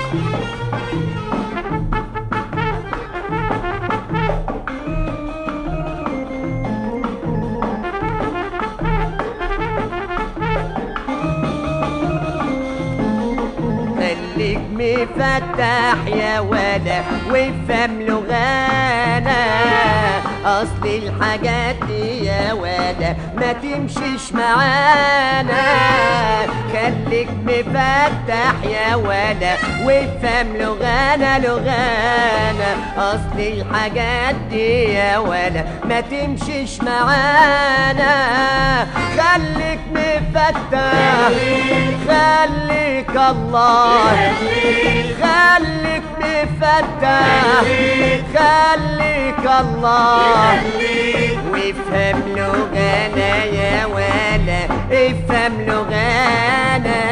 خليك مفتح يا ولا وافهم لغانا اصل الحاجات دي يا ولا ما تمشيش معانا خليك مفتح يا ولا وافهم لغانا لغانا اصل الحاجات دي يا ولا ما تمشيش معانا خليك مفتح خليك الله خليك مفتح خليك الله وافهم لغانا يا ولا افهم لغانا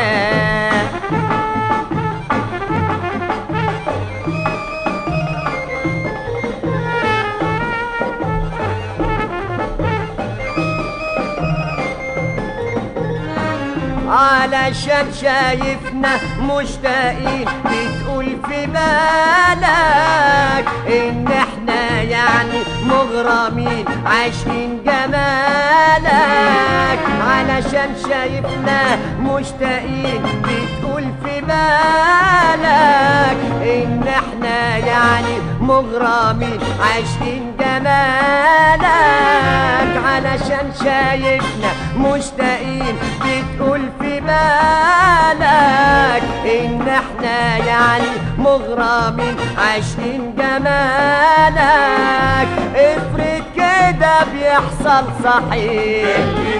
علشان شايفنا مشتاقين بتقول في بالك ان احنا يعني مغرمين عاشقين جمالك علشان شايفنا مشتاقين بتقول في بالك ان احنا يعني مغرمين عاشقين جمالك علشان شايفنا مشتاقين بتقول في بالك ان احنا يعني مغرمين عاشقين جمالك افرض كده بيحصل صحيح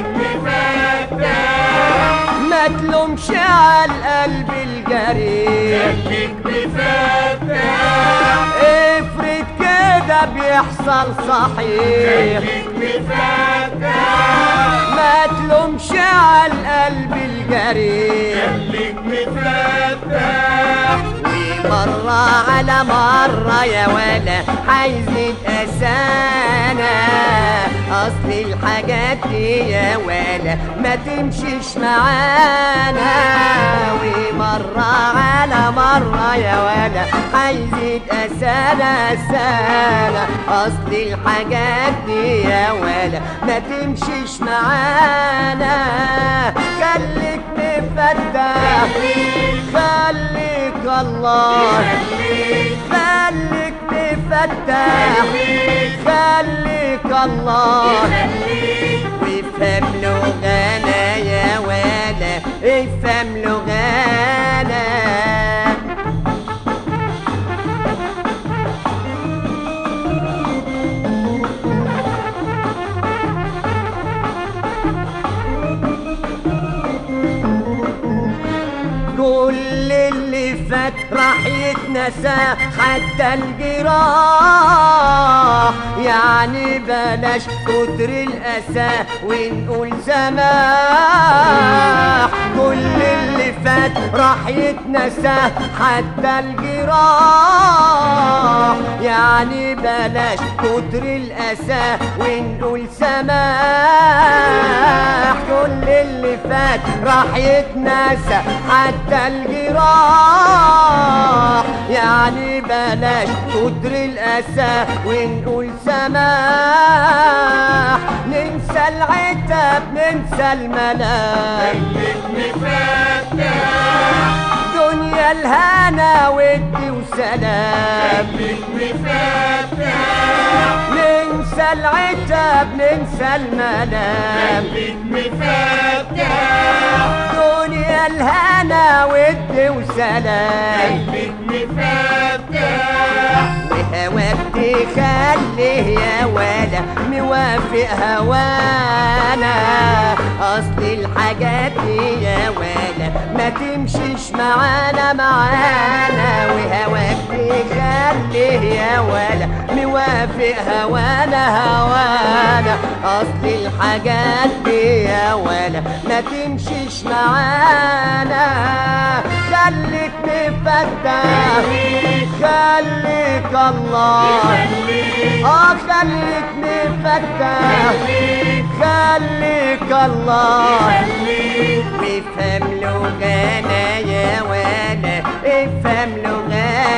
ما تلومش على القلب الجريح افرض كده بيحصل صحيح ما تلومش على القلب الجريح ومرة على مرة يا ولا عايزين أسانا أصل الحاجات دي يا ولا ما تمشيش معانا ومرة على مرة يا ولا عايزين أسانا أسانا أصل الحاجات دي يا ولا ما تمشيش معانا خليك مفتح خليك الله خليك مفتح خليك الله وافهم لغانا يا ولا افهم لغانا كل اللي فات راح يتنسى حتى الجراح يعني بلاش كتر الأسى ونقول سماح كل اللي فات راح يتنسى حتى الجراح يعني بلاش كتر الأسى ونقول سماح كل اللي فات راح يتنسى حتى الجراح يعني بلاش كتر الأسى ونقول سماح ننسى العتاب ننسى الملاك دنيا الهنا ودي وسلام ننسى العتاب ننسى الملام دنيا الهنا ودي وسلام وهواك تخليه يا ولا موافق هوانا اصل الحاجات دي يا ولا ما تمشيش معانا معانا وهواك تخليه يا ولا موافق هوانا هوانا اصل الحاجات دي يا ولا ما تمشيش معانا خليك مفتح خليك الله اه خليك مفتح خليك الله وافهم لغانا يا ولا افهم لغات